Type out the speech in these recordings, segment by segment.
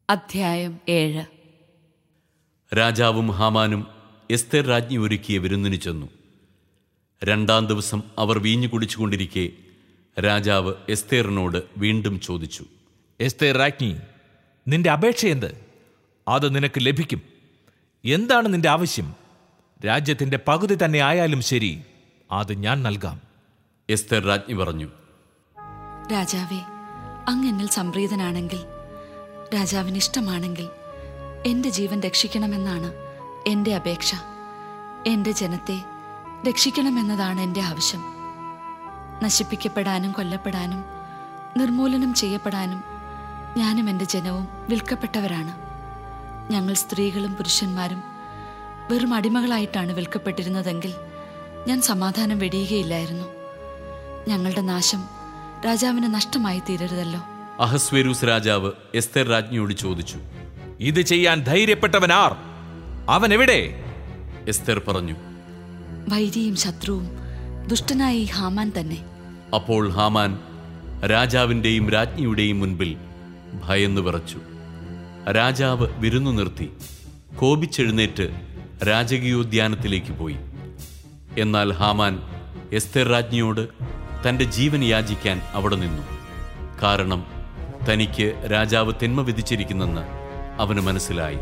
അധ്യായം ഏഴ് രാജാവും ഹാമാനും എസ്തേർ രാജ്ഞി ഒരുക്കിയ വിരുന്നിന് ചെന്നു രണ്ടാം ദിവസം അവർ വീഞ്ഞു കുടിച്ചുകൊണ്ടിരിക്കെ രാജാവ് എസ്തേറിനോട് വീണ്ടും ചോദിച്ചു എസ്തേർ രാജ്ഞി നിന്റെ അപേക്ഷ എന്ത് അത് നിനക്ക് ലഭിക്കും എന്താണ് നിന്റെ ആവശ്യം രാജ്യത്തിന്റെ പകുതി തന്നെ ആയാലും ശരി അത് ഞാൻ നൽകാം എസ്തേർ രാജ്ഞി പറഞ്ഞു രാജാവേ അങ്ങ് എന്നിൽ സംപ്രീതനാണെങ്കിൽ രാജാവിന് ഇഷ്ടമാണെങ്കിൽ എൻ്റെ ജീവൻ രക്ഷിക്കണമെന്നാണ് എൻ്റെ അപേക്ഷ എൻ്റെ ജനത്തെ രക്ഷിക്കണമെന്നതാണ് എൻ്റെ ആവശ്യം നശിപ്പിക്കപ്പെടാനും കൊല്ലപ്പെടാനും നിർമൂലനം ചെയ്യപ്പെടാനും ഞാനും എൻ്റെ ജനവും വിൽക്കപ്പെട്ടവരാണ് ഞങ്ങൾ സ്ത്രീകളും പുരുഷന്മാരും വെറും അടിമകളായിട്ടാണ് വിൽക്കപ്പെട്ടിരുന്നതെങ്കിൽ ഞാൻ സമാധാനം വെടിയുകയില്ലായിരുന്നു ഞങ്ങളുടെ നാശം രാജാവിന് നഷ്ടമായി തീരരുതല്ലോ അഹസ്വേരൂസ് രാജാവ് എസ്തേർ രാജ്ഞിയോട് ചോദിച്ചു ഇത് ചെയ്യാൻ ധൈര്യപ്പെട്ടവൻ ആർ അവൻ എവിടെ എസ്തേർ പറഞ്ഞു വൈരിയും ശത്രുവും ദുഷ്ടനായ ഈ ഹാമാൻ തന്നെ അപ്പോൾ ഹാമാൻ രാജാവിൻ്റെയും രാജ്ഞിയുടെയും മുൻപിൽ ഭയന്നു വിറച്ചു രാജാവ് വിരുന്നു നിർത്തി കോപിച്ചെഴുന്നേറ്റ് രാജകീയോദ്യാനത്തിലേക്ക് പോയി എന്നാൽ ഹാമാൻ എസ്തേർ രാജ്ഞിയോട് തന്റെ ജീവൻ യാചിക്കാൻ അവിടെ നിന്നു കാരണം തനിക്ക് രാജാവ് തിന്മ വിധിച്ചിരിക്കുന്നെന്ന് അവന് മനസ്സിലായി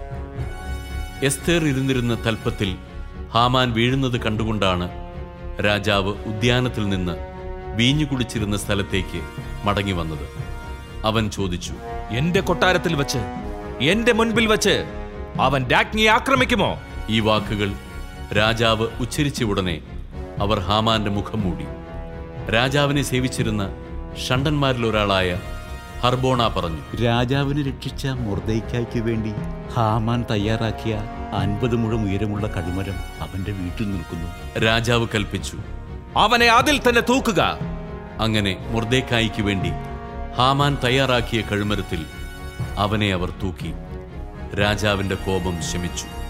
എസ്തേർ ഇരുന്നിരുന്ന തൽപ്പത്തിൽ ഹാമാൻ വീഴുന്നത് കണ്ടുകൊണ്ടാണ് രാജാവ് ഉദ്യാനത്തിൽ നിന്ന് വീഞ്ഞു കുടിച്ചിരുന്ന സ്ഥലത്തേക്ക് മടങ്ങി വന്നത് അവൻ ചോദിച്ചു എന്റെ കൊട്ടാരത്തിൽ വച്ച് എന്റെ മുൻപിൽ വച്ച് അവൻ രാജ്ഞിയെ ആക്രമിക്കുമോ ഈ വാക്കുകൾ രാജാവ് ഉച്ചരിച്ച ഉടനെ അവർ ഹാമാന്റെ മുഖം മൂടി രാജാവിനെ സേവിച്ചിരുന്ന ഷണ്ടന്മാരിൽ ഒരാളായ ഹർബോണ പറഞ്ഞു രാജാവിനെ രക്ഷിച്ച മൊർദൈക്കായ്ക്ക് വേണ്ടി ഹാമാൻ തയ്യാറാക്കിയ അൻപത് മുഴം ഉയരമുള്ള കടുമരം അവന്റെ വീട്ടിൽ നിൽക്കുന്നു രാജാവ് കൽപ്പിച്ചു അവനെ അതിൽ തന്നെ തൂക്കുക അങ്ങനെ മുർദേക്കായിക്ക് വേണ്ടി ഹാമാൻ തയ്യാറാക്കിയ കഴുമരത്തിൽ അവനെ അവർ തൂക്കി രാജാവിന്റെ കോപം ശമിച്ചു